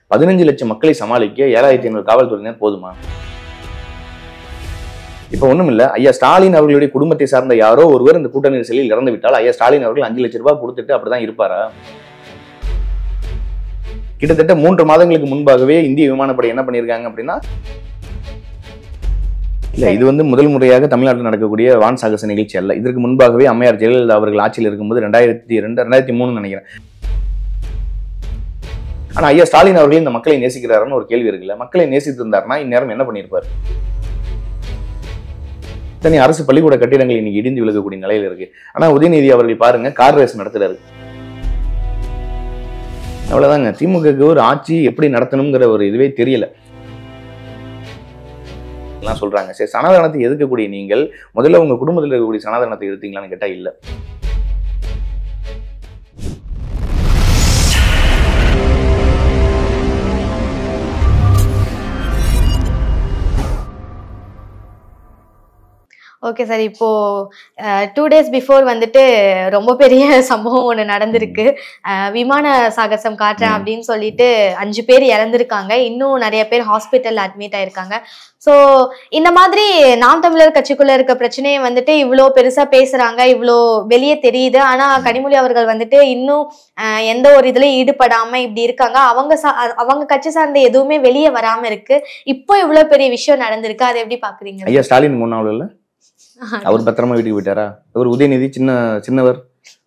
பதினஞ்சு லட்சம் மக்களை சமாளிக்க ஏழாயிரத்தி ஐநூறு காவல்துறையினர் போதுமா இப்ப ஒண்ணும் இல்ல ஐயா ஸ்டாலின் அவர்களுடைய குடும்பத்தை சார்ந்த யாரோ ஒருவர் இந்த கூட்ட நெரிசலில் இறந்து விட்டால் ஐயா ஸ்டாலின் அவர்கள் அஞ்சு லட்சம் ரூபாய் கொடுத்துட்டு அப்படிதான் இருப்பாரா கிட்டத்தட்ட மூன்று மாதங்களுக்கு முன்பாகவே இந்திய விமானப்படை என்ன பண்ணியிருக்காங்க அப்படின்னா இல்ல இது வந்து முதல் முறையாக தமிழ்நாட்டில் நடக்கக்கூடிய வான் சாகச நிகழ்ச்சி அல்ல இதற்கு முன்பாகவே அம்மையார் ஜெயலலிதா அவர்கள் ஆட்சியில் இருக்கும்போது ரெண்டாயிரத்தி ரெண்டு ரெண்டாயிரத்தி மூணு நினைக்கிறேன் ஆனா ஐயா ஸ்டாலின் அவர்கள் இந்த மக்களை நேசிக்கிறாருன்னு ஒரு கேள்வி இருக்குல்ல மக்களை நேசித்து இருந்தாருன்னா இந்நேரம் என்ன பண்ணியிருப்பார் இத்தனை அரசு பள்ளிக்கூட கட்டிடங்கள் இன்னைக்கு இடிந்து விழுகக்கூடிய நிலையில இருக்கு ஆனா உதயநிதி அவர்கள் பாருங்க கார் ரேஸ் நடத்துறாரு அவ்வளவுதாங்க திமுகவுக்கு ஒரு ஆட்சி எப்படி நடத்தணுங்கிற ஒரு இதுவே தெரியல எல்லாம் சொல்றாங்க சரி சனாதனத்தை எதிர்க்கக்கூடிய நீங்கள் முதல்ல உங்க குடும்பத்தில் இருக்கக்கூடிய சனாதனத்தை எதிர்த்தீங்களான்னு கேட்டா இல்ல ஓகே சார் இப்போ டூ டேஸ் பிஃபோர் வந்துட்டு ரொம்ப பெரிய சம்பவம் ஒன்று நடந்திருக்கு அஹ், விமான சாகசம் காட்டுறேன் ம். அப்படின்னு சொல்லிட்டு அஞ்சு பேர் இறந்திருக்காங்க இன்னும் நிறைய பேர் ஹாஸ்பிட்டல் அட்மிட் ஆயிருக்காங்க ஸோ இந்த மாதிரி நாம் தமிழர் கட்சிக்குள்ள இருக்க பிரச்சனையை வந்துட்டு இவ்வளோ பெருசா பேசுறாங்க இவ்வளோ வெளியே தெரியுது ஆனா கனிமொழி அவர்கள் வந்துட்டு இன்னும் அஹ், எந்த ஒரு இதுல ஈடுபடாம இப்படி இருக்காங்க அவங்க சா- அவங்க கட்சி சார்ந்த எதுவுமே வெளியே வராம இருக்கு இப்போ இவ்வளோ பெரிய விஷயம் நடந்திருக்கு அதை எப்படி பாக்குறீங்க ஐயா ஸ்டாலின் ஒன்னாவில் இல்ல அவர் பத்திரமா வீட்டுக்கு போயிட்டாரா இவர் உதயநிதி சின்ன சின்னவர்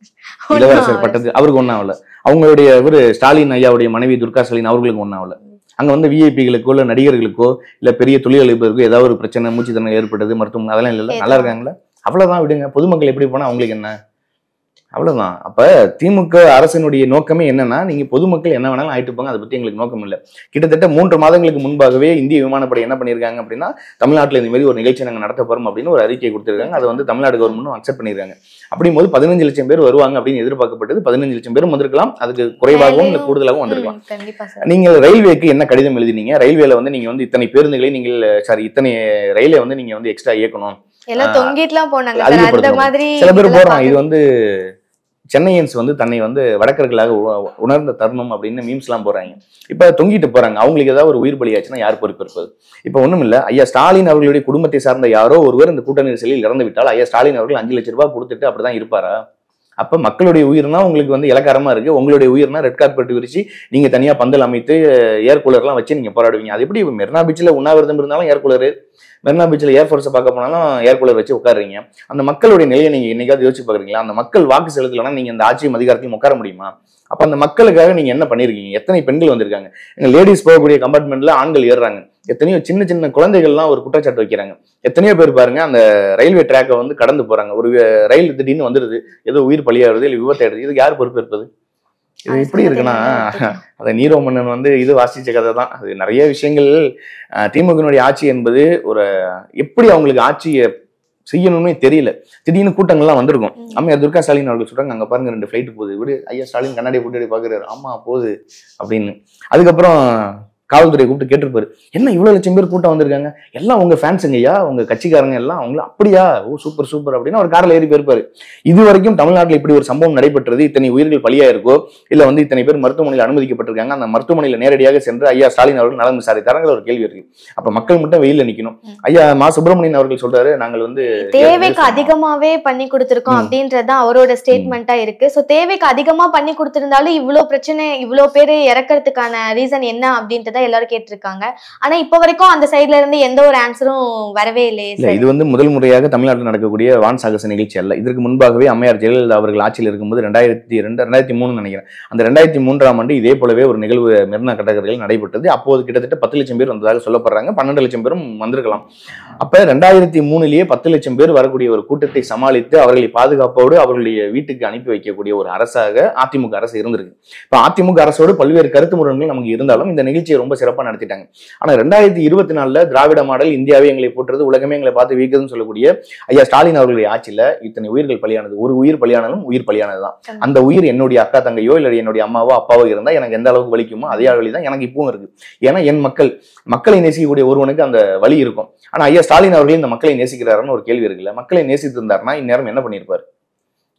இளவரசர் பட்டது அவருக்கு ஒன்னாவல அவங்களுடைய இவரு ஸ்டாலின் ஐயாவுடைய மனைவி துர்கா ஸ்டாலின் அவர்களுக்கு ஒன்னாவல அங்க வந்து விஐபிகளுக்கோ இல்ல நடிகர்களுக்கோ இல்ல பெரிய தொழிலதிபருக்கோ ஏதாவது ஒரு பிரச்சனை மூச்சு திறன் ஏற்பட்டது மருத்துவம் அதெல்லாம் இல்ல நல்லா இருக்காங்களா அவ்வளவுதான் விடுங்க பொதுமக்கள் எப்படி போனா அவங்களுக்கு என்ன அவ்வளவுதான் அப்ப திமுக அரசினுடைய நோக்கமே என்னன்னா நீங்க பொதுமக்கள் என்ன வேணாலும் ஆயிட்டு போங்க அதை பத்தி எங்களுக்கு நோக்கம் இல்லை கிட்டத்தட்ட மூன்று மாதங்களுக்கு முன்பாகவே இந்திய விமானப்படை என்ன பண்ணியிருக்காங்க அப்படின்னா தமிழ்நாட்டில் இந்த மாதிரி ஒரு நிகழ்ச்சி நாங்கள் நடத்த போறோம் அப்படின்னு ஒரு அறிக்கை கொடுத்திருக்காங்க அதை வந்து தமிழ்நாடு கவர்மெண்ட்டும் அக்செப்ட் பண்ணியிருக்காங்க அப்படிங்கும்போது பதினஞ்சு லட்சம் பேர் வருவாங்க அப்படின்னு எதிர்பார்க்கப்பட்டது பதினஞ்சு லட்சம் பேரும் வந்திருக்கலாம் அதுக்கு குறைவாகவும் இல்லை கூடுதலாகவும் வந்திருக்கலாம் ம், கண்டிப்பா சார் நீங்கள் ரயில்வேக்கு என்ன கடிதம் எழுதினீங்க ரயில்வேல வந்து நீங்க வந்து இத்தனை பேருந்துகளை நீங்கள் சாரி இத்தனை ரயிலை வந்து நீங்க வந்து எக்ஸ்ட்ரா இயக்கணும் எல்லாம் ஆ, தொங்கிட்டுலாம் போனாங்க சார் அந்த அதிகப்படுத்தணும். மாதிரி சில பேர் இதெல்லாம் போடுறாங்க இது பார்க்க- வந்து சென்னையன்ஸ் வந்து தன்னை வந்து வடக்கர்களாக உ- உணர்ந்த தருணம் அப்படின்னு மீம்ஸ் எல்லாம் போறாங்க இப்ப தொங்கிட்டு போறாங்க அவங்களுக்கு ஏதாவது ஒரு உயிர் பலியாச்சுன்னா யார் பொறுப்பு இருப்பது இப்ப ஒண்ணும் இல்ல ஐயா ஸ்டாலின் அவர்களுடைய குடும்பத்தை சார்ந்த யாரோ ஒருவர் இந்த கூட்ட நெரிசலில் இறந்து விட்டால் ஐயா ஸ்டாலின் அவர்கள் அஞ்சு லட்சம் ரூபாய் கொடுத்துட்டு அப்படிதான் இருப்பாரா அப்ப மக்களுடைய உயிர்னா உங்களுக்கு வந்து இலக்காரமா இருக்கு உங்களுடைய உயிர்னா ரெட் கார்பெட் விரிச்சு நீங்க தனியா பந்தல் அமைத்து ஏர் கூலர்லாம் வச்சு நீங்க போராடுவீங்க அது எப்படி மெரினா பீச்சில் உண்ணாவிரதம் இருந்தாலும் ஏர் கூலர் மெரினா பீச்சில் ஏர் ஃபோர்ஸை பார்க்க போனாலும் ஏர் கூலர் வச்சு உட்காருறீங்க அந்த மக்களுடைய நிலையை நீங்க என்னைக்காவது யோசிச்சு பாக்குறீங்களா அந்த மக்கள் வாக்கு செலுத்தலைன்னா நீங்க அந்த ஆட்சியும் அதிகாரத்தையும் உட்கார முடியுமா அப்ப அந்த மக்களுக்காக நீங்க என்ன பண்ணிருக்கீங்க எத்தனை பெண்கள் வந்திருக்காங்க எங்க லேடிஸ் போகக்கூடிய கம்பார்ட்மெண்ட்ல ஆண்கள் ஏறுறாங்க எத்தனையோ சின்ன சின்ன குழந்தைகள்லாம் ஒரு குற்றச்சாட்டு வைக்கிறாங்க எத்தனையோ பேர் பாருங்க அந்த ரயில்வே ட்ராக்கை வந்து கடந்து போறாங்க ஒரு வே- ரயில் திடீர்னு வந்துடுது ஏதோ உயிர் பலியாடுது இல்லை விபத்தாயிடுது இதுக்கு யார் பொறுப்பு இருப்பது இது அது எப்படி இருக்குன்னா அந்த நீரோ மன்னன் வந்து இது வாசிச்ச கதை தான் அது நிறைய விஷயங்கள் அஹ், திமுகவினுடைய ஆட்சி என்பது ஒரு எப்படி அவங்களுக்கு ஆட்சியை செய்யணும்னே தெரியல திடீர்னு கூட்டங்கள்லாம் வந்திருக்கும் ம். அம்மையார் துர்கா ஸ்டாலின் அவர்கள் சொல்றாங்க அங்க பாருங்க ரெண்டு ஃபிளைட் போகுது விடு ஐயா ஸ்டாலின் கண்ணாடி போட்டு பாக்குறாரு ஆமா போகுது அப்படின்னு அதுக்கப்புறம் காவல்துறை கூப்பிட்டு கேட்டிருப்பாரு என்ன இவ்வளவு லட்சம் பேர் கூட்டம் வந்திருக்காங்க எல்லாம் உங்க ஃபேன்ஸுங்கய்யா உங்க கட்சிக்காரங்க எல்லாம் அவங்கள அப்படியா ஓ சூப்பர் சூப்பர் அப்படின்னு அவர் கார்ல ஏறி போயிருப்பாரு இது வரைக்கும் தமிழ்நாட்டில் இப்படி ஒரு சம்பவம் நடைபெற்றது இத்தனை உயிர்கள் பலியா இருக்கோ இல்ல வந்து இத்தனை பேர் மருத்துவமனையில் அனுமதிக்கப்பட்டிருக்காங்க அந்த மருத்துவமனையில நேரடியாக சென்று ஐயா ஸ்டாலின் அவர்கள் நலம் விசாரித்தாருங்கிற ஒரு கேள்வி இருக்கு அப்ப மக்கள் மட்டும் வெயில்ல நிக்கணும் ம். ஐயா மா சுப்பிரமணியன் அவர்கள் சொல்றாரு நாங்கள் வந்து தேவைக்கு அதிகமாவே பண்ணி கொடுத்திருக்கோம் ம். அப்படின்றது தான் அவரோட ஸ்டேட்மெண்டா இருக்கு சோ தேவைக்கு அதிகமா பண்ணி கொடுத்திருந்தாலும் இவ்ளோ பிரச்சனை இவ்ளோ பேரு இறக்கறதுக்கான ரீசன் என்ன அப்படின்றத எல்லாரும் கேட்டிருக்காங்க ஆனா இப்ப வரைக்கும் அந்த சைடுல இருந்து எந்த ஒரு ஆன்சரும் வரவே இல்லையே இல்ல சார் இது வந்து முதல் முறையாக தமிழ்நாட்டில் நடக்கக்கூடிய வான் சாகச நிகழ்ச்சி அல்ல இதற்கு முன்பாகவே அம்மையார் ஜெயலலிதா அவர்கள் ஆட்சியில் இருக்கும்போது ரெண்டாயிரத்தி ரெண்டு ரெண்டாயிரத்தி மூணு நினைக்கிறேன் அந்த ரெண்டாயிரத்தி மூன்றாம் ஆண்டு இதே போலவே ஒரு நிகழ்வு மெரினா கடற்கரையில் நடைபெற்றது அப்போது கிட்டத்தட்ட பத்து லட்சம் பேர் வந்ததாக சொல்லப்படுறாங்க பன்னெண்டு லட்சம் பேரும் வந்திருக்கலாம் அப்ப ரெண்டாயிரத்தி மூணுலயே பத்து லட்சம் பேர் வரக்கூடிய ஒரு கூட்டத்தை சமாளித்து அவர்களை பாதுகாப்போடு அவர்களுடைய வீட்டுக்கு அனுப்பி வைக்கக்கூடிய ஒரு அரசாக அதிமுக அரசு இருந்திருக்கு இப்ப அதிமுக அரசோடு பல்வேறு கருத்து முரண்கள் நமக்கு இருந்தாலும் இந்த நிகழ்ச்சியை ரொம்ப சிறப்பா நடத்திட்டாங்க ஆனா ரெண்டாயிரத்தி இருபத்தி நாலுல திராவிட மாடல் இந்தியாவே எங்களை போட்டுறது உலகமே எங்களை பார்த்து வீக்குதுன்னு சொல்லக்கூடிய ஐயா ஸ்டாலின் அவர்களுடைய ஆட்சியில இத்தனை உயிர்கள் பலியானது ஒரு உயிர் பலியானதும் உயிர் பலியானதுதான் அந்த உயிர் என்னுடைய அக்கா தங்கையோ இல்லை என்னுடைய அம்மாவோ அப்பாவோ இருந்தா எனக்கு எந்த அளவுக்கு வலிக்குமோ அதே வழி தான் எனக்கு இப்பவும் இருக்கு ஏன்னா என் மக்கள் மக்களை நேசிக்கக்கூடிய ஒருவனுக்கு அந்த வலி இருக்கும் ஆனா ஐயா ஸ்டாலின் அவர்கள் இந்த மக்களை நேசிக்கிறாருன்னு ஒரு கேள்வி இருக்குல்ல மக்களை நேசித்து இருந்தாருன்னா இந்நேரம் என்ன பண்ணியிருப்பாரு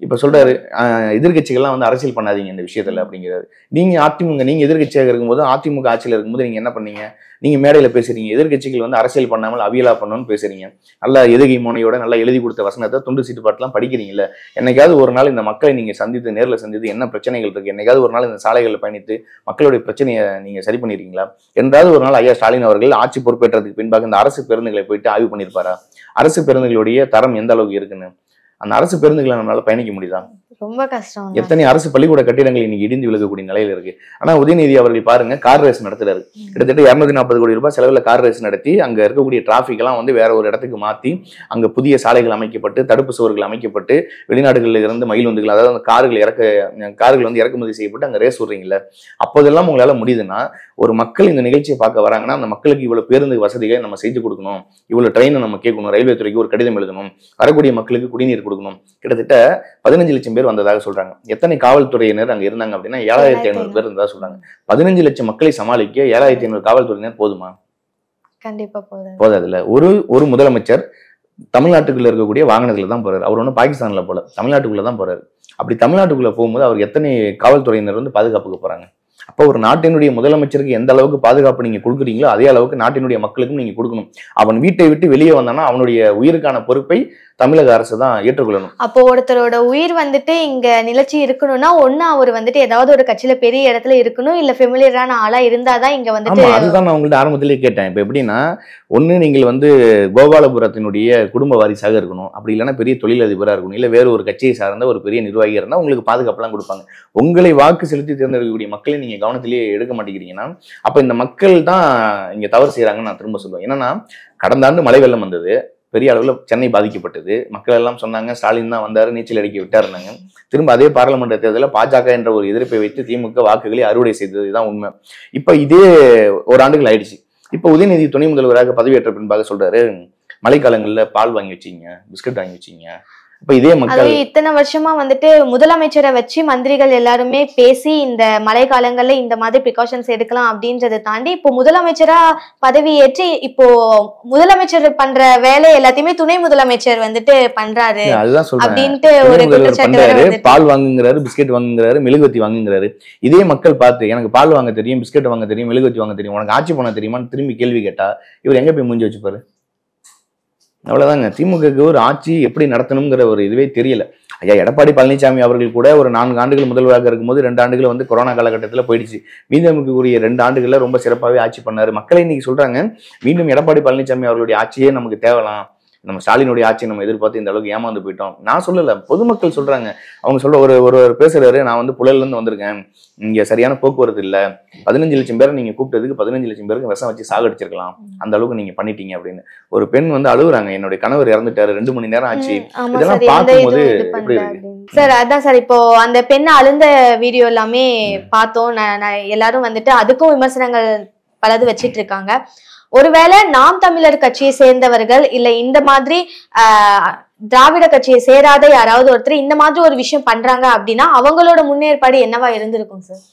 இப்ப சொல்றாரு ஆஹ் எதிர்க்கட்சிகள்லாம் வந்து அரசியல் பண்ணாதீங்க இந்த விஷயத்துல அப்படிங்கிறாரு நீங்க அதிமுக நீங்க எதிர்க்கட்சியாக இருக்கும்போது அதிமுக ஆட்சியில இருக்கும்போது நீங்க என்ன பண்ணீங்க நீங்க மேடையில பேசுறீங்க எதிர்க்கட்சிகள் வந்து அரசியல் பண்ணாமல் அவியலா பண்ணணும்னு பேசுறீங்க நல்ல எதுகை மோனையோட நல்லா எழுதி கொடுத்த வசனத்தை துண்டு சீட்டு பாட்டுலாம் படிக்கிறீங்கல்ல என்னைக்காவது ஒரு நாள் இந்த மக்களை நீங்க சந்தித்து நேர்ல சந்தித்து என்ன பிரச்சனைகள் இருக்கு என்னைக்காவது ஒரு நாள் இந்த சாலைகளில் பயணித்து மக்களுடைய பிரச்சனையை நீங்க சரி பண்ணிருக்கீங்களா என்றாவது ஒரு நாள் ஐயா ஸ்டாலின் அவர்கள் ஆட்சி பொறுப்பேற்றதுக்கு பின்பாக இந்த அரசு பேருந்துகளை போயிட்டு ஆய்வு பண்ணியிருப்பாரா அரசு பேருந்துகளுடைய தரம் எந்த அளவுக்கு இருக்குன்னு அந்த அரசு பேருந்துகளை நம்மளால பயணிக்க முடியுதா ரொம்ப கஷ்டம் தான். எத்தனை அரசு பள்ளிக்கூட கட்டிடங்கள் இன்னைக்கு இடிந்து விழுகக்கூடிய நிலையில இருக்கு ஆனா உதயநிதி அவர்கள் பாருங்க கார் ரேஸ் நடத்துறாரு கிட்டத்தட்ட இருநூத்தி நாற்பது கோடி ரூபாய் செலவுல கார் ரேஸ் நடத்தி அங்க இருக்கக்கூடிய டிராபிக் எல்லாம் வந்து வேற ஒரு இடத்துக்கு மாத்தி அங்க புதிய சாலைகள் அமைக்கப்பட்டு தடுப்பு சுவர்கள் அமைக்கப்பட்டு வெளிநாடுகளில் இருந்து மயில் வந்துகள் அதாவது அந்த கார்கள் இறக்க கார்கள் வந்து இறக்குமதி செய்யப்பட்டு அங்க ரேஸ் விடுறீங்கல்ல அப்போதெல்லாம் உங்களால முடியுதுன்னா ஒரு மக்கள் இந்த நிகழ்ச்சியை பார்க்க வராங்கன்னா அந்த மக்களுக்கு இவ்வளவு பேருந்து வசதிகளை நம்ம செய்து கொடுக்கணும் இவ்வளவு ட்ரெயினை நம்ம கேட்கணும் ரயில்வே துறைக்கு ஒரு கடிதம் எழுதணும் வரக்கூடிய மக்களுக்கு குடிநீர் கொடுக்கணும் கிட்டத்தட்ட பதினஞ்சு லட்சம் பேர் வந்ததாக சொல்றாங்க எத்தனை காவல்துறையினர் அங்க இருந்தாங்க அப்படின்னா ஏழாயிரத்தி ஐநூறு பேர் இருந்ததா சொல்றாங்க பதினஞ்சு லட்சம் மக்களை சமாளிக்க ஏழாயிரத்தி ஐநூறு காவல்துறையினர் போதுமா கண்டிப்பா போதும் போதாதுல ஒரு ஒரு முதலமைச்சர் தமிழ்நாட்டுக்குள்ள இருக்கக்கூடிய வாகனத்துல தான் போறாரு அவர் ஒன்றும் பாகிஸ்தான்ல போல தமிழ்நாட்டுக்குள்ள தான் போறாரு அப்படி தமிழ்நாட்டுக்குள்ள போகும்போது அவர் எத்தனை காவல்துறையினர் வந்து பாதுகாப்புக்கு போறாங்க அப்போ ஒரு நாட்டினுடைய முதலமைச்சருக்கு எந்த அளவுக்கு பாதுகாப்பு நீங்க கொடுக்குறீங்களோ அதே அளவுக்கு நாட்டினுடைய மக்களுக்கும் நீங்க கொடுக்கணும் அவன் வீட்டை விட்டு வெளியே வந்தானா அவனுடைய உயிருக்கான பொறுப்பை தமிழக அரசு தான் ஏற்றுக்கொள்ளணும் அப்போ ஒருத்தரோட உயிர் வந்துட்டு இங்க நிலைச்சி இருக்கணும்னா ஒண்ணு அவர் வந்துட்டு ஏதாவது ஒரு கட்சியில பெரிய இடத்துல இருக்கணும் இல்ல ஃபெமிலியரான ஆளா இருந்தாதான் இங்க வந்துட்டு ஆமா அதுதான் நான் உங்கள்ட்ட ஆரம்பத்திலேயே கேட்டேன் இப்ப எப்படின்னா ஒண்ணு நீங்கள் வந்து கோபாலபுரத்தினுடைய குடும்ப வாரிசாக இருக்கணும் அப்படி இல்லைன்னா பெரிய தொழிலதிபரா இருக்கணும் இல்ல வேற ஒரு கட்சியை சார்ந்த ஒரு பெரிய நிர்வாகி இருந்தா உங்களுக்கு பாதுகாப்புலாம் கொடுப்பாங்க உங்களை வாக்கு செலுத்தி தேர்ந்தெடுக்கக்கூடிய மக்களை நீங்க கவனத்திலேயே எடுக்க மாட்டேங்கிறீங்கன்னா அப்ப இந்த மக்கள் தான் இங்க தவறு செய்யறாங்கன்னு நான் திரும்ப சொல்லுவேன் என்னன்னா கடந்த ஆண்டு மழை வெள்ளம் வந்தது பெரிய அளவில் சென்னை பாதிக்கப்பட்டது மக்கள் எல்லாம் சொன்னாங்க ஸ்டாலின் தான் வந்தாரு நீச்சல் அடிக்க விட்டாருனாங்க திரும்ப அதே பாராளுமன்ற தேர்தலில் பாஜக என்ற ஒரு எதிர்ப்பை வைத்து திமுக வாக்குகளை அறுவடை செய்தது இதுதான் உண்மை இப்போ இதே ஒரு ஆண்டுகள் ஆயிடுச்சு இப்போ உதயநிதி துணை முதல்வராக பதவியேற்ற பின்பாக சொல்றாரு மழைக்காலங்கள்ல பால் வாங்கி வச்சீங்க பிஸ்கட் வாங்கி வச்சீங்க இப்போ இதே மக்கள் அது இத்தனை வருஷமா வந்துட்டு முதலமைச்சரை வச்சு மந்திரிகள் எல்லாருமே பேசி இந்த மழை காலங்கள்ல இந்த மாதிரி ப்ரிகாஷன்ஸ் எடுக்கலாம் அப்படின்றத தாண்டி இப்போ முதலமைச்சரா பதவி ஏற்று இப்போ முதலமைச்சர் பண்ற வேலை எல்லாத்தையுமே துணை முதலமைச்சர் வந்துட்டு பண்றாரு இல்ல, அதுதான் சொல்றேன் அப்படின்ட்டு துணை ஒரு முதல்வர் குற்றச்சாட்டு வேற பண்றாரு வந்துட்டு பால் வாங்குங்கிறாரு பிஸ்கெட் வாங்குங்கிறாரு மெழுகுவத்தி வாங்குங்கிறாரு இதே மக்கள் பார்த்து எனக்கு பால் வாங்க தெரியும் பிஸ்கெட் வாங்க தெரியும் மெழுகுவத்தி வாங்க தெரியும் உனக்கு ஆட்சி பண்ண தெரியுமான்னு திரும்பி கேள்வி கேட்டா இவர் எங்க போய் மூஞ்சி வச்சுப்பாரு அவ்வளவுதாங்க திமுகவுக்கு ஒரு ஆட்சி எப்படி நடத்தணுங்கிற ஒரு இதுவே தெரியல ஐயா எடப்பாடி பழனிசாமி அவர்கள் கூட ஒரு நான்கு ஆண்டுகள் முதல்வராக இருக்கும்போது ரெண்டு ஆண்டுகள் வந்து கொரோனா காலகட்டத்தில் போயிடுச்சு மீதமுக்குரிய ரெண்டு ஆண்டுகள்ல ரொம்ப சிறப்பாகவே ஆட்சி பண்ணாரு மக்களை இன்னைக்கு சொல்றாங்க மீண்டும் எடப்பாடி பழனிசாமி அவர்களுடைய ஆட்சியே நமக்கு தேவலாம் நம்ம ஸ்டாலினுடைய ஆட்சியை நம்ம எதிர்பார்த்து இந்த அளவுக்கு ஏமாந்து போயிட்டோம் நான் சொல்லல பொதுமக்கள் சொல்றாங்க அவங்க சொல்ற ஒரு ஒரு ஒரு பேசுறாரு நான் வந்து புழல்ல இருந்து வந்திருக்கேன் இங்க சரியான போக்குவரத்து இல்ல பதினஞ்சு லட்சம் பேரை நீங்க கூப்பிட்டதுக்கு பதினஞ்சு லட்சம் பேருக்கு விஷம் வச்சு சாகடிச்சிருக்கலாம் அந்த அளவுக்கு நீங்க பண்ணிட்டீங்க அப்படின்னு ஒரு பெண் வந்து அழுகுறாங்க என்னுடைய கணவர் இறந்துட்டாரு ரெண்டு மணி நேரம் ஆச்சு ம், ஆமா இதெல்லாம் சார் எந்த பார்க்கும்போது இதுவும் இது எப்படி பண்ணல இருக்கு? அப்படின்னு. சார் அதான் சார் இப்போ அந்த பெண் அழுந்த வீடியோ எல்லாமே பார்த்தோம் நான் நான் எல்லாரும் வந்துட்டு அதுக்கும் விமர்சனங்கள் பலது வச்சிட்டு இருக்காங்க ஒருவேளை நாம் தமிழர் கட்சியை சேர்ந்தவர்கள் இல்ல இந்த மாதிரி ஆஹ், திராவிட கட்சியை சேராத யாராவது ஒருத்தர் இந்த மாதிரி ஒரு விஷயம் பண்றாங்க அப்படின்னா அவங்களோட முன்னேற்பாடு என்னவா இருந்திருக்கும் சார்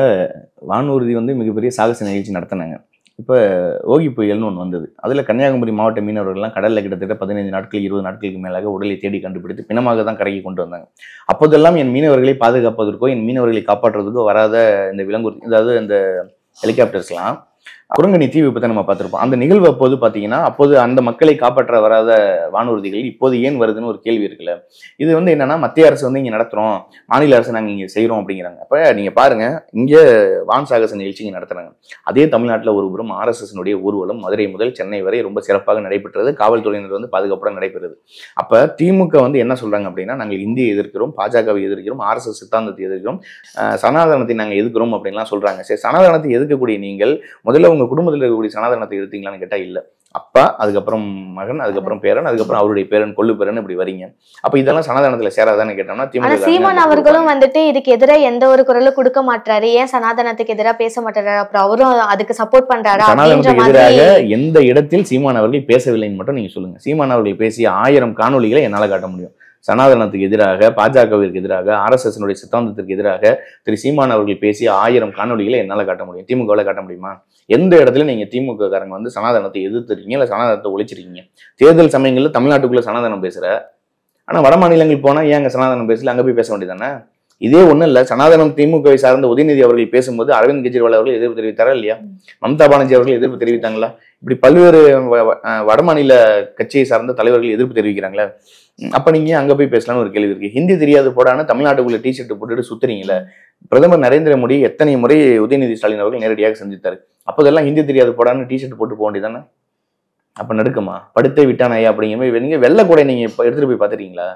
வானூர்தி வந்து மிகப்பெரிய சாகச நிகழ்ச்சி நடத்தினாங்க இப்போ ஓகி புயல்னு ஒன்று வந்தது அதில் கன்னியாகுமரி மாவட்ட மீனவர்கள்லாம் கடலில் கிட்டத்தட்ட பதினைந்து நாட்கள் இருபது நாட்களுக்கு மேலாக உடலை தேடி கண்டுபிடித்து பிணமாக தான் கரைக்கு கொண்டு வந்தாங்க அப்போதெல்லாம் என் மீனவர்களை பாதுகாப்பதற்கோ என் மீனவர்களை காப்பாற்றுறதுக்கோ வராத இந்த விலங்கு அதாவது இந்த ஹெலிகாப்டர்ஸ்லாம் குரங்கணி தீ விபத்தை நம்ம பார்த்திருப்போம் அந்த நிகழ்வு அப்போது பார்த்தீங்கன்னா அப்போது அந்த மக்களை காப்பாற்ற வராத வானூர்திகள் இப்போது ஏன் வருதுன்னு ஒரு கேள்வி இருக்குல்ல இது வந்து என்னன்னா மத்திய அரசு வந்து இங்கே நடத்துறோம் மாநில அரசு நாங்கள் இங்கே செய்கிறோம் அப்படிங்கிறாங்க அப்போ நீங்கள் பாருங்க இங்கே வான் சாகச நிகழ்ச்சி இங்கே நடத்துறாங்க அதே தமிழ்நாட்டில் ஒரு புறம் ஆர்எஸ்எஸ்னுடைய ஊர்வலம் மதுரை முதல் சென்னை வரை ரொம்ப சிறப்பாக நடைபெற்றது காவல்துறையினர் வந்து பாதுகாப்புடன் நடைபெறுது அப்போ திமுக வந்து என்ன சொல்றாங்க அப்படின்னா நாங்கள் இந்தியை எதிர்க்கிறோம் பாஜகவை எதிர்க்கிறோம் ஆர்எஸ்எஸ் சித்தாந்தத்தை எதிர்க்கிறோம் அஹ் சனாதனத்தை நாங்கள் எதிர்க்கிறோம் அப்படின்லாம் சொல்றாங்க சரி சனாதனத்தை எதிர்க்கக்கூடிய நீங்கள் முதல்ல உங்க குடும்பத்தில் இருக்கக்கூடிய சனாதனத்தை எதிர்த்தீங்களான்னு கேட்டால் இல்லை அப்பா அதுக்கப்புறம் மகன் அதுக்கப்புறம் பேரன் அதுக்கப்புறம் அவருடைய பேரன் கொள்ளு பேரன் இப்படி வரீங்க அப்ப இதெல்லாம் சனாதனத்துல சேராதான்னு கேட்டோம்னா ஆனா திமுக சீமான் அவர்களும் வந்துட்டு இதுக்கு எதிராக எந்த ஒரு குரலும் கொடுக்க மாட்டாரு ஏன் சனாதனத்துக்கு எதிராக பேச மாட்டாரு அப்புறம் அவரும் அதுக்கு சப்போர்ட் பண்றாரா அப்படின்ற சனாதனத்துக்கு மாதிரி எதிராக எந்த இடத்தில் சீமான் அவர்கள் பேசவில்லைன்னு மட்டும் நீங்க சொல்லுங்க சீமான் அவர்கள் பேசிய ஆயிரம் காணொளிகளை என்னால காட்ட முடியும் சனாதனத்துக்கு எதிராக பாஜகவிற்கு எதிராக ஆர்எஸ்எஸ்னுடைய சித்தாந்தத்திற்கு எதிராக திரு சீமான் அவர்கள் பேசிய ஆயிரம் காணொளிகளை என்னால காட்ட முடியும் திமுகவில் காட்ட முடியுமா எந்த இடத்துல நீங்க திமுக காரங்க வந்து சனாதனத்தை எதிர்த்திருக்கீங்க இல்ல சனாதனத்தை ஒழிச்சிருக்கீங்க தேர்தல் சமயங்கள்ல தமிழ்நாட்டுக்குள்ள சனாதனம் பேசுற ஆனா வட மாநிலங்கள் போனா ஏன் அங்க சனாதனம் பேசல அங்க போய் பேச வேண்டியதானே இதே ஒண்ணும் இல்ல சனாதனம் திமுகவை சார்ந்த உதயநிதி அவர்கள் பேசும்போது அரவிந்த் கெஜ்ரிவால் அவர்கள் எதிர்ப்பு தெரிவித்தாரா இல்லையா மம்தா பானர்ஜி அவர்கள் எதிர்ப்பு தெரிவித்தாங்களா இப்படி பல்வேறு வ- வ- அஹ் வடமாநில கட்சியை சார்ந்த தலைவர்கள் எதிர்ப்பு தெரிவிக்கிறாங்களா ம், அப்ப நீங்க ஏன் அங்க போய் பேசலாம்னு ஒரு கேள்வி இருக்கு ஹிந்தி தெரியாது போடான்னு தமிழ்நாட்டுக்குள்ள டி ஷர்ட் போட்டுட்டு சுத்துறீங்களே பிரதமர் நரேந்திர மோடி எத்தனை முறை உதயநிதி ஸ்டாலின் அவர்கள் நேரடியாக சந்தித்தாரு அப்போதெல்லாம் ஹிந்தி தெரியாது போடான்னு டி ஷர்ட் போட்டு போக வேண்டியதானே அப்ப நடுக்குமா படுத்தே விட்டான் ஐயா அப்படிங்கிற மாதிரி நீங்க வெள்ளக்கூடை நீங்க இப்ப எடுத்துட்டு போய் பாத்துறீங்களா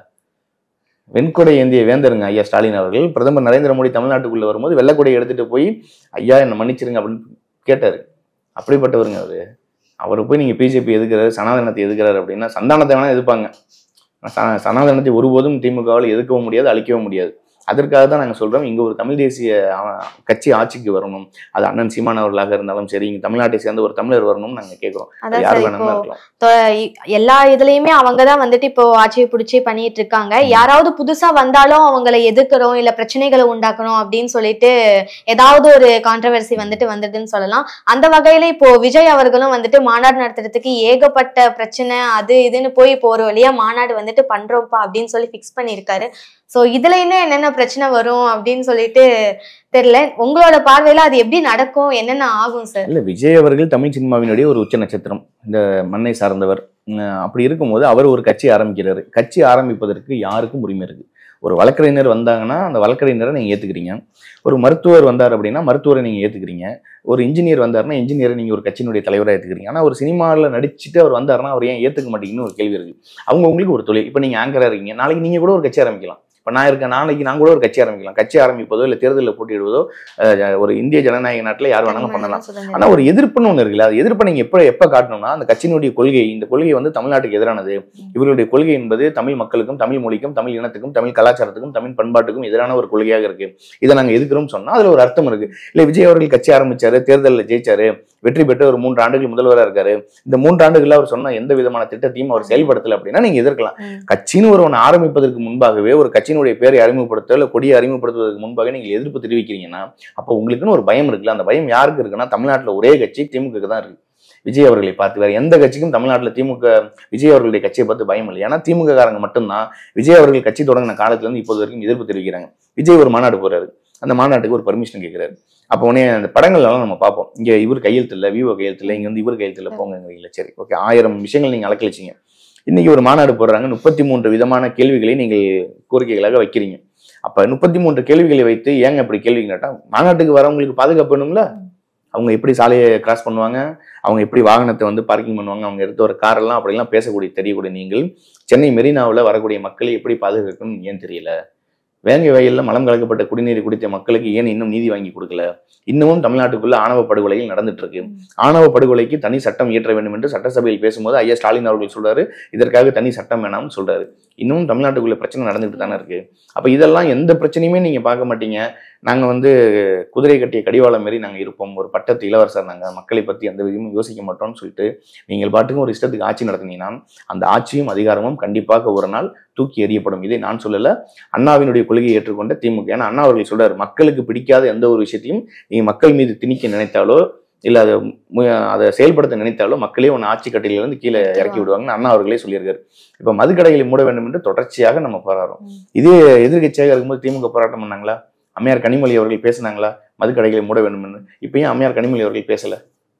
வெண்கொடை ஏந்திய வேந்தருங்க ஐயா ஸ்டாலின் அவர்கள் பிரதமர் நரேந்திர மோடி தமிழ்நாட்டுக்குள்ள வரும்போது வெள்ளக்கூடையை எடுத்துட்டு போய் ஐயா என்ன மன்னிச்சிருங்க அப்படின்னு கேட்டாரு அப்படிப்பட்டவருங்க அவரு அவரை போய் நீங்க பிஜேபி எதுக்குறாரு சனாதனத்தை எதுக்குறாரு அப்படின்னா சந்தானத்தை வேணா எதிர்ப்பாங்க ஆனா ச- சனாதனத்தை ஒருபோதும் திமுகவால் எதிர்க்கவும் முடியாது அழிக்கவும் முடியாது அதற்காக தான் நாங்க சொல்றோம் இங்க ஒரு தமிழ் தேசிய அஹ், கட்சி ஆட்சிக்கு வரணும் அது அண்ணன் சீமான் அவர்களாக இருந்தாலும் சரி இங்க தமிழ்நாட்டை சேர்ந்த ஒரு தமிழர் வரணும்னு நாங்க கேட்கிறோம் அது அதான் யார் சார் வேணாலும் இப்போ இருக்கலாம் தொ- இ- எல்லா இதுலயுமே அவங்க தான் வந்துட்டு இப்போ ஆட்சியை பிடிச்சி பண்ணிட்டு இருக்காங்க யாராவது புதுசா வந்தாலும் அவங்கள எதிர்க்கிறோம் இல்ல பிரச்சனைகளை உண்டாக்கணும் அப்படின்னு சொல்லிட்டு ஏதாவது ஒரு கான்ட்ரவர்சி வந்துட்டு வந்ததுன்னு சொல்லலாம் அந்த வகையில இப்போ விஜய் அவர்களும் வந்துட்டு மாநாடு நடத்துறதுக்கு ஏகப்பட்ட பிரச்சனை அது இதுன்னு போய் இப்போ ஒரு வழியா மாநாடு வந்துட்டு பண்றோம்ப்பா அப்படின்னு சொல்லி ஃபிக்ஸ் பண்ணியிருக்காரு சோ இதுல இன்னும் என்னென்ன பிரச்சனை வரும் அப்படின்னு சொல்லிட்டு தெரியல உங்களோட பார்வையில அது எப்படி நடக்கும் என்னென்ன ஆகும் சார் இல்ல விஜய் அவர்கள் தமிழ் சினிமாவினுடைய ஒரு உச்ச நட்சத்திரம் இந்த மண்ணை சார்ந்தவர் உம் அப்படி இருக்கும்போது அவர் ஒரு கட்சி ஆரம்பிக்கிறாரு கட்சி ஆரம்பிப்பதற்கு யாருக்கும் உரிமை இருக்கு ஒரு வழக்கறிஞர் வந்தாங்கன்னா அந்த வழக்கறிஞரை நீங்க ஏத்துக்கிறீங்க ஒரு மருத்துவர் வந்தார் அப்படின்னா மருத்துவரை நீங்க ஏத்துக்கிறீங்க ஒரு இன்ஜினியர் வந்தாருன்னா இன்ஜினியரை நீங்க ஒரு கட்சியினுடைய தலைவராக ஏத்துக்கிறீங்க ஆனா ஒரு சினிமாவில் நடிச்சுட்டு அவர் வந்தாருன்னா அவர் ஏன் ஏத்துக்க மாட்டீங்கன்னு ஒரு கேள்வி இருக்கு அவங்க உங்களுக்கு ஒரு தொழில் இப்போ நீங்க ஆங்கரா இருக்கீங்க நாளைக்கு நீங்க கூட ஒரு கட்சி ஆரம்பிக்கலாம் இப்போ நான் இருக்கேன் நாளைக்கு நான் கூட ஒரு கட்சி ஆரம்பிக்கலாம் கட்சி ஆரம்பிப்பதோ இல்லை தேர்தலில் போட்டியிடுவதோ அஹ், ஒரு இந்திய ஜனநாயக நாட்டில் யார் வேணாலும் பண்ணலாம் சுதந்திரம். ஆனா ஒரு எதிர்ப்புன்னு ஒண்ணு இருக்குல்ல அது எதிர்ப்பை நீங்க எப்ப எப்ப காட்டணும்னா அந்த கட்சியினுடைய கொள்கை இந்த கொள்கை வந்து தமிழ்நாட்டுக்கு எதிரானது இவர்களுடைய கொள்கை என்பது தமிழ் மக்களுக்கும் தமிழ் மொழிக்கும் தமிழ் இனத்துக்கும் தமிழ் கலாச்சாரத்துக்கும் தமிழ் பண்பாட்டுக்கும் எதிரான ஒரு கொள்கையாக இருக்கு இதை நாங்க எதுக்குறோம் சொன்னா அதுல ஒரு அர்த்தம் இருக்கு இல்ல விஜய் அவர்கள் கட்சி ஆரம்பிச்சாரு தேர்தலில் ஜெயிச்சாரு வெற்றி பெற்று ஒரு மூன்று ஆண்டுகள் முதல்வராக இருக்காரு இந்த மூன்று ஆண்டுகள்ல அவர் சொன்ன எந்த விதமான திட்டத்தையும் அவர் செயல்படுத்தல அப்படின்னா நீங்க எதிர்க்கலாம் ம். கட்சின்னு ஒருவன் ஆரம்பிப்பதற்கு முன்பாகவே ஒரு கட்சியினுடைய பேரை அறிமுகப்படுத்த இல்ல கொடியை அறிமுகப்படுத்துவதற்கு முன்பாக நீங்கள் எதிர்ப்பு தெரிவிக்கிறீங்கன்னா அப்போ உங்களுக்குன்னு ஒரு பயம் இருக்குல்ல அந்த பயம் யாருக்கு இருக்குன்னா தமிழ்நாட்டுல ஒரே கட்சி திமுக தான் இருக்கு விஜய் அவர்களை பார்த்து வேற எந்த கட்சிக்கும் தமிழ்நாட்டுல திமுக விஜய் அவர்களுடைய கட்சியை பார்த்து பயம் இல்லை ஏன்னா திமுக காரங்க மட்டும்தான் விஜய் அவர்கள் கட்சி தொடங்கின காலத்துல இருந்து இப்போது வரைக்கும் எதிர்ப்பு தெரிவிக்கிறாங்க விஜய் ஒரு மாநாடு போறாரு அந்த மாநாட்டுக்கு ஒரு பர்மிஷன் கேட்கிறாரு அப்போ உடனே அந்த படங்கள்லாம் நம்ம பார்ப்போம் இங்க இவர் கையெழுத்து இல்லை விவோ கையெழுத்து இல்லை இங்க வந்து இவர் கையெழுத்து இல்லை போங்கங்கிறீங்களா சரி ஓகே ஆயிரம் விஷயங்கள் நீங்க அலக்கழிச்சிங்க இன்னைக்கு ஒரு மாநாடு போடுறாங்க முப்பத்தி மூன்று விதமான கேள்விகளை நீங்கள் கோரிக்கைகளாக வைக்கிறீங்க அப்ப முப்பத்தி மூன்று கேள்விகளை வைத்து ஏங்க இப்படி கேள்வி கேட்டா மாநாட்டுக்கு வரவங்களுக்கு பாதுகாப்பு வேணும்ல அவங்க எப்படி சாலையை கிராஸ் பண்ணுவாங்க அவங்க எப்படி வாகனத்தை வந்து பார்க்கிங் பண்ணுவாங்க அவங்க எடுத்து ஒரு காரெல்லாம் அப்படிலாம் பேசக்கூடிய தெரியக்கூடிய நீங்கள் சென்னை மெரினாவில் வரக்கூடிய மக்களை எப்படி பாதுகாக்கணும்னு ஏன் தெரியல வேங்கை வயலில் மலம் கலக்கப்பட்ட குடிநீர் குடித்த மக்களுக்கு ஏன் இன்னும் நீதி வாங்கி கொடுக்கல இன்னமும் தமிழ்நாட்டுக்குள்ள ஆணவ படுகொலைகள் நடந்துட்டு இருக்கு ஆணவ படுகொலைக்கு தனி சட்டம் இயற்ற வேண்டும் என்று சட்டசபையில் பேசும்போது ஐயா ஸ்டாலின் அவர்கள் சொல்றாரு இதற்காக தனி சட்டம் வேணாம்னு சொல்றாரு இன்னமும் தமிழ்நாட்டுக்குள்ள பிரச்சனை நடந்துட்டு தானே இருக்கு அப்ப இதெல்லாம் எந்த பிரச்சனையுமே நீங்க பார்க்க மாட்டீங்க நாங்க வந்து குதிரை கட்டிய கடிவாளம் மாரி நாங்க இருப்போம் ஒரு பட்டத்து இளவரசர் நாங்க மக்களை பத்தி எந்த விதமும் யோசிக்க மாட்டோம்னு சொல்லிட்டு நீங்கள் பாட்டுக்கும் ஒரு இஷ்டத்துக்கு ஆட்சி நடத்தினீங்கன்னா அந்த ஆட்சியும் அதிகாரமும் கண்டிப்பாக ஒரு நாள் தூக்கி எறியப்படும் இதை நான் சொல்லல அண்ணாவினுடைய கொள்கையை ஏற்றுக்கொண்ட திமுக ஏன்னா அண்ணா அவர்கள் சொல்றாரு மக்களுக்கு பிடிக்காத எந்த ஒரு விஷயத்தையும் நீங்க மக்கள் மீது திணிக்க நினைத்தாலோ இல்ல அதை மு- அதை செயல்படுத்த நினைத்தாலோ மக்களே உன் ஆட்சி கட்டிலிருந்து கீழே இறக்கி விடுவாங்கன்னு அண்ணா அவர்களே சொல்லியிருக்காரு இப்ப மதுக்கடைகளை மூட வேண்டும் என்று தொடர்ச்சியாக நம்ம போராடுறோம் ம். இதே எதிர்க்கட்சியாக இருக்கும்போது திமுக போராட்டம் பண்ணாங்களா அம்மையார் கனிமொழி அவர்கள் பேசினாங்களா மதுக்கடைகளை மூட வேண்டும் என்று இப்ப ஏன் அம்மையார் கனிமொழி அவர்கள் பேசல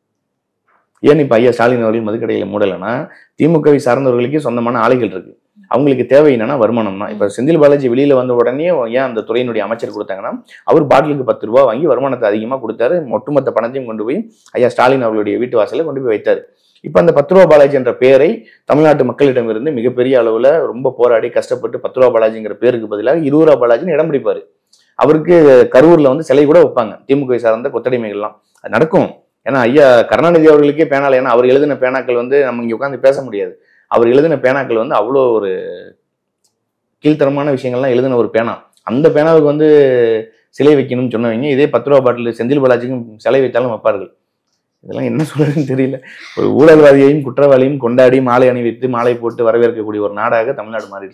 ஏன் இப்ப ஐயா ஸ்டாலின் அவர்கள் மதுக்கடைகளை மூடலைன்னா திமுகவை சார்ந்தவர்களுக்கே சொந்தமான ஆலைகள் இருக்கு அவங்களுக்கு தேவை என்னன்னா வருமானம் தான் இப்ப செந்தில் பாலாஜி வெளியில வந்த உடனே ஏன் அந்த துறையினுடைய அமைச்சர் கொடுத்தாங்கன்னா அவர் பாட்டிலுக்கு பத்து ரூபாய் வாங்கி வருமானத்தை அதிகமா கொடுத்தாரு ஒட்டுமொத்த பணத்தையும் கொண்டு போய் ஐயா ஸ்டாலின் அவர்களுடைய வீட்டு வாசல்ல கொண்டு போய் வைத்தாரு இப்ப அந்த பத்து ரூபா பாலாஜி என்ற பெயரை தமிழ்நாட்டு மக்களிடமிருந்து மிகப்பெரிய அளவுல ரொம்ப போராடி கஷ்டப்பட்டு பத்து ரூபா பாலாஜிங்கிற பேருக்கு பதிலாக இருபது ரூபா பாலாஜின்னு இடம் பிடிப்பாரு அவருக்கு கரூர்ல வந்து சிலை கூட வைப்பாங்க திமுக சார்ந்த கொத்தடிமைகள்லாம் அது நடக்கும் ஏன்னா ஐயா கருணாநிதி அவர்களுக்கே பேனால ஏன்னா அவர் எழுதின பேனாக்கள் வந்து நம்ம இங்க உட்காந்து பேச முடியாது அவர் எழுதின பேனாக்கள் வந்து அவ்வளோ ஒரு கீழ்த்தரமான விஷயங்கள்லாம் எழுதின ஒரு பேனா அந்த பேனாவுக்கு வந்து சிலை வைக்கணும்னு சொன்னவங்க இதே பத்து ரூபா பாட்டில் செந்தில் பாலாஜிக்கும் சிலை வைத்தாலும் வைப்பார்கள் இதெல்லாம் என்ன சொல்றதுன்னு தெரியல ஒரு ஊழல்வாதியையும் குற்றவாளியும் கொண்டாடி மாலை அணிவித்து மாலை போட்டு வரவேற்கக்கூடிய ஒரு நாடாக தமிழ்நாடு மாறிடுச்சு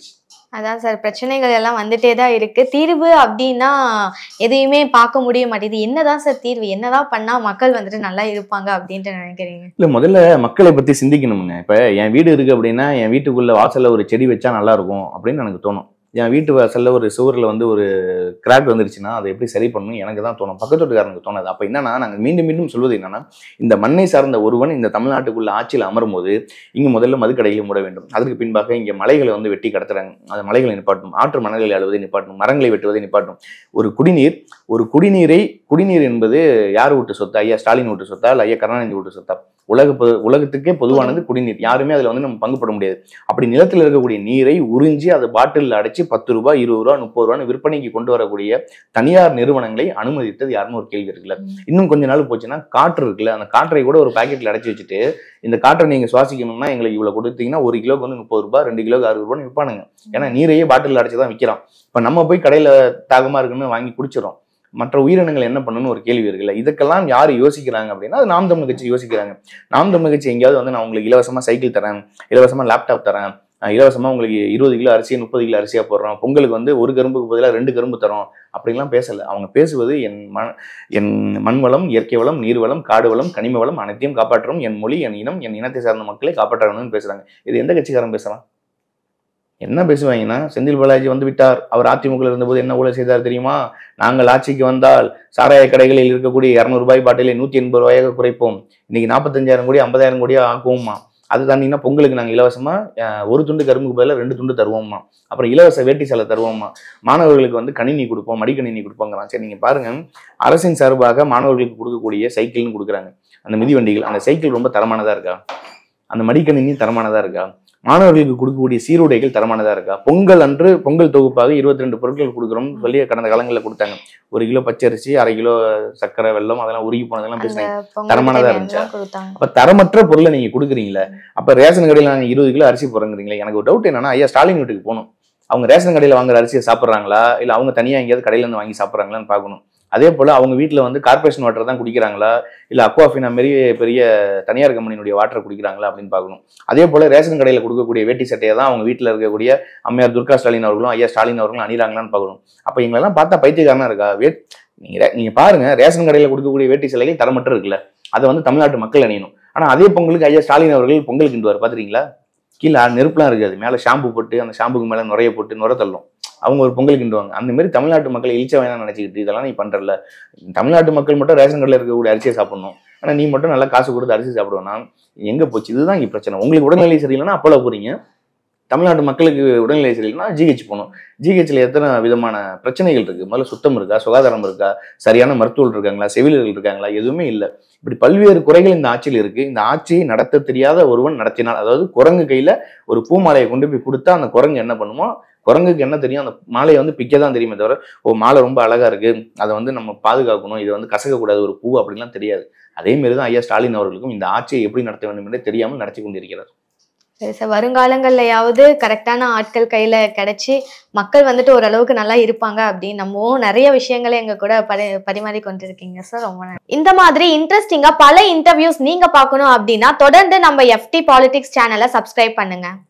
அதான் சார் பிரச்சனைகள் எல்லாம் வந்துட்டே தான் இருக்கு தீர்வு அப்படின்னா எதையுமே பார்க்க முடிய மாட்டேங்குது என்னதான் சார் தீர்வு என்னதான் பண்ணா மக்கள் வந்துட்டு நல்லா இருப்பாங்க அப்படின்ட்டு நினைக்கிறீங்க இல்ல முதல்ல மக்களை பத்தி சிந்திக்கணுமுங்க இப்ப என் வீடு இருக்கு அப்படின்னா என் வீட்டுக்குள்ள வாசல்ல ஒரு செடி வச்சா நல்லா இருக்கும் அப்படின்னு எனக்கு தோணும் என் வீட்டு வாசல்ல ஒரு சுவர்ல வந்து ஒரு கிராக் வந்துருச்சுன்னா அதை எப்படி சரி பண்ணணும் எனக்கு தான் தோணும் பக்கத்து வீட்டுக்காரனுக்கு தோணாது அப்ப என்னன்னா நாங்க மீண்டும் மீண்டும் சொல்வது என்னன்னா இந்த மண்ணை சார்ந்த ஒருவன் இந்த தமிழ்நாட்டுக்குள்ள ஆட்சியில் அமரும் போது இங்கு முதல்ல மதுக்கடைகளை மூட வேண்டும் அதற்கு பின்பாக இங்க மலைகளை வந்து வெட்டி கடத்துறாங்க அந்த மலைகளை நிப்பாட்டணும் ஆற்று மணல்களை அழுவதை நிப்பாட்டணும் மரங்களை வெட்டுவதை நிப்பாட்டணும் ஒரு குடிநீர் ஒரு குடிநீரை குடிநீர் என்பது யார் வீட்டு சொத்தா ஐயா ஸ்டாலின் வீட்டு சொத்தா இல்லை ஐயா கருணாநிதி வீட்டு சொத்தா உலக பொது- உலகத்துக்கே பொதுவானது குடிநீர் யாருமே அதுல வந்து நம்ம பங்குபட முடியாது அப்படி நிலத்தில் இருக்கக்கூடிய நீரை உறிஞ்சி அதை பாட்டிலில் அடைச்சு பத்து ரூபாய் இருபது ரூபா முப்பது ரூபான்னு விற்பனைக்கு கொண்டு வரக்கூடிய தனியார் நிறுவனங்களை அனுமதித்தது யாருன்னு ஒரு கேள்வி இருக்குல்ல இன்னும் கொஞ்ச நாள் போச்சுன்னா காற்று இருக்குல்ல அந்த காற்றை கூட ஒரு பாக்கெட்ல அடைச்சி வச்சுட்டு இந்த காற்றை நீங்க சுவாசிக்கணும்னா எங்களுக்கு இவ்வளவு கொடுத்தீங்கன்னா ஒரு கிலோக்கு வந்து முப்பது ரூபாய் ரெண்டு கிலோக்கு அறுபது ரூபான்னு விற்பானுங்க ஏன்னா நீரையே பாட்டில் அடைச்சு தான் விற்கிறான் இப்ப நம்ம போய் கடையில தாகமா இருக்குன்னு வாங்கி குடிச்சிடறோம் மற்ற உயிரினங்கள் என்ன பண்ணணும்னு ஒரு கேள்வி இருக்குல்ல இதுக்கெல்லாம் யார் யோசிக்கிறாங்க அப்படின்னா அது நாம் தமிழ் கட்சி யோசிக்கிறாங்க நாம் தமிழ் கட்சி எங்கேயாவது வந்து நான் உங்களுக்கு இலவசமா சைக்கிள் தரேன் இலவசமா லேப்டாப் தரேன் அஹ் இலவசமா உங்களுக்கு இருபது கிலோ அரிசி முப்பது கிலோ அரிசியா போடுறோம் பொங்கலுக்கு வந்து ஒரு கரும்புக்கு பதிலாக ரெண்டு கரும்பு தரோம் அப்படிலாம் பேசல அவங்க பேசுவது என் மண் என் மண் வளம் இயற்கை வளம் நீர் வளம் காடு வளம் கனிம வளம் அனைத்தையும் காப்பாற்றும் என் மொழி என் இனம் என் இனத்தை சார்ந்த மக்களை காப்பாற்றணும்னு பேசுறாங்க இது எந்த கட்சிக்காரன் பேசுறான் என்ன பேசுவாங்கன்னா செந்தில் பாலாஜி வந்து விட்டார் அவர் அதிமுக இருந்தபோது என்ன ஊழல் செய்தார் தெரியுமா நாங்கள் ஆட்சிக்கு வந்தால் சாராய கடைகளில் இருக்கக்கூடிய இரநூறு ரூபாய் பாட்டிலை நூத்தி எண்பது ரூபாயாக குறைப்போம் இன்னைக்கு நாற்பத்தஞ்சாயிரம் கோடி ஐம்பதாயிரம் கோடியா ஆக்குவோம்மா அது தாண்டினா பொங்கலுக்கு நாங்கள் இலவசமா அஹ், ஒரு துண்டு கரும்புக்கு பதிலாக ரெண்டு துண்டு தருவோம்மா அப்புறம் இலவச வேட்டி சேலை தருவோம்மா மாணவர்களுக்கு வந்து கணினி கொடுப்போம் மடிக்கணினி கொடுப்போங்கிறான் சரி நீங்க பாருங்க அரசின் சார்பாக மாணவர்களுக்கு கொடுக்கக்கூடிய சைக்கிள்னு கொடுக்குறாங்க அந்த மிதிவண்டிகள் அந்த சைக்கிள் ரொம்ப தரமானதா இருக்கா அந்த மடிக்கணினி தரமானதா இருக்கா மாணவர்களுக்கு கொடுக்கக்கூடிய சீருடைகள் தரமானதா இருக்கா பொங்கல் அன்று பொங்கல் தொகுப்பாக இருபத்தி ரெண்டு பொருட்கள் கொடுக்குறோம்னு சொல்லி கடந்த காலங்களில் கொடுத்தாங்க ஒரு கிலோ பச்சரிசி அரை கிலோ சர்க்கரை வெல்லம் அதெல்லாம் உருகி போனதெல்லாம் அந்த பேசுறாங்க பொங்கல் தரமானதா தேவையானதெல்லாம் இருந்துச்சா? கொடுத்தாங்க அப்ப தரமற்ற பொருளை நீங்க கொடுக்குறீங்களே அப்ப ரேஷன் கடையில் நாங்க இருபது கிலோ அரிசி போறேங்கிறீங்களே எனக்கு ஒரு டவுட் என்னன்னா ஐயா ஸ்டாலின் வீட்டுக்கு போகணும் அவங்க ரேஷன் கடையில வாங்குற அரிசியை சாப்பிட்றாங்களா இல்ல அவங்க தனியா எங்கேயாவது கடையில இருந்து வாங்கி சாப்பிட்றாங்களான்னு பார்க்கணும் அதே போல அவங்க வீட்ல வந்து கார்பரேஷன் வாட்டர் தான் குடிக்கிறாங்களா இல்ல அக்வாஃபினா மாரி பெரிய தனியார் கம்பெனியுடைய வாட்டர் குடிக்கிறாங்களா அப்படின்னு பார்க்கணும் அதே போல ரேஷன் கடையில கொடுக்கக்கூடிய வேட்டி சட்டையை தான் அவங்க வீட்ல இருக்கக்கூடிய அம்மையார் துர்கா ஸ்டாலின் அவர்களும் ஐயா ஸ்டாலின் அவர்களும் அணிறாங்களான்னு பார்க்கணும் அப்ப எங்களெல்லாம் பார்த்தா பைத்தியக்காரனா இருக்கா வே நீங்க ரே- நீங்க பாருங்க ரேஷன் கடையில கொடுக்கக்கூடிய வேட்டி சிலைகள் தரமற்ற இருக்குல்ல அதை வந்து தமிழ்நாட்டு மக்கள் அணியணும் ஆனா அதே பொங்கலுக்கு ஐயா ஸ்டாலின் அவர்கள் பொங்கல் கிண்டுவார் பாத்துறீங்களா கீழே நெருப்புலாம் இருக்காது மேல ஷாம்பு போட்டு அந்த ஷாம்புக்கு மேல நுரைய போட்டு நுர தள்ளும் அவங்க ஒரு பொங்கல் கிண்டுவாங்க அந்த மாதிரி தமிழ்நாட்டு மக்கள் இழிச்ச வேணாம் நினைச்சுக்கிட்டு இதெல்லாம் நீ பண்றல தமிழ்நாட்டு மக்கள் மட்டும் ரேஷன் கடையில் இருக்கக்கூடிய அரிசியை சாப்பிடணும் ஆனா நீ மட்டும் நல்லா காசு கொடுத்து அரிசி சாப்பிடுவேன்னா எங்க போச்சு இதுதான் இங்க பிரச்சனை உங்களுக்கு உடல்நிலை சரியில்லைன்னா அப்போலோ போறீங்க தமிழ்நாட்டு மக்களுக்கு உடல்நிலை சரியில்லைன்னா ஜிஹெச் போகணும் ஜிஹெச்ல எத்தனை விதமான பிரச்சனைகள் இருக்கு முதல்ல சுத்தம் இருக்கா சுகாதாரம் இருக்கா சரியான மருத்துவர்கள் இருக்காங்களா செவிலியர்கள் இருக்காங்களா எதுவுமே இல்லை இப்படி பல்வேறு குறைகள் இந்த ஆட்சியில் இருக்கு இந்த ஆட்சியை நடத்த தெரியாத ஒருவன் நடத்தினால் அதாவது குரங்கு கையில ஒரு பூ மாலையை கொண்டு போய் கொடுத்தா அந்த குரங்கு என்ன பண்ணுமோ குரங்குக்கு என்ன தெரியும் அந்த மாலையை வந்து பிக்க தான் தெரியுமே தவிர ஓ மாலை ரொம்ப அழகா இருக்கு அதை வந்து நம்ம பாதுகாக்கணும் இதை வந்து கசக்கக்கூடாது ஒரு பூ அப்படிலாம் தெரியாது அதே மாதிரி தான் ஐயா ஸ்டாலின் அவர்களுக்கும் இந்த ஆட்சியை எப்படி நடத்த வேண்டும் என்றே தெரியாமல் நடத்தி கொண்டிருக்கிறார் சரி சார் வருங்காலங்கள்லயாவது கரெக்டான ஆட்கள் கையில கிடைச்சி மக்கள் வந்துட்டு ஓரளவுக்கு நல்லா இருப்பாங்க அப்படின்னு நம்பவும் நிறைய விஷயங்களை எங்க கூட பரி பரிமாறி கொண்டிருக்கீங்க சார் ரொம்ப நன்றி இந்த மாதிரி இன்ட்ரெஸ்டிங்கா பல இன்டர்வியூஸ் நீங்க பார்க்கணும் அப்படின்னா தொடர்ந்து நம்ம எஃப்டி பாலிடிக்ஸ் சேனலை சப்ஸ்கிரைப் பண்ணுங்க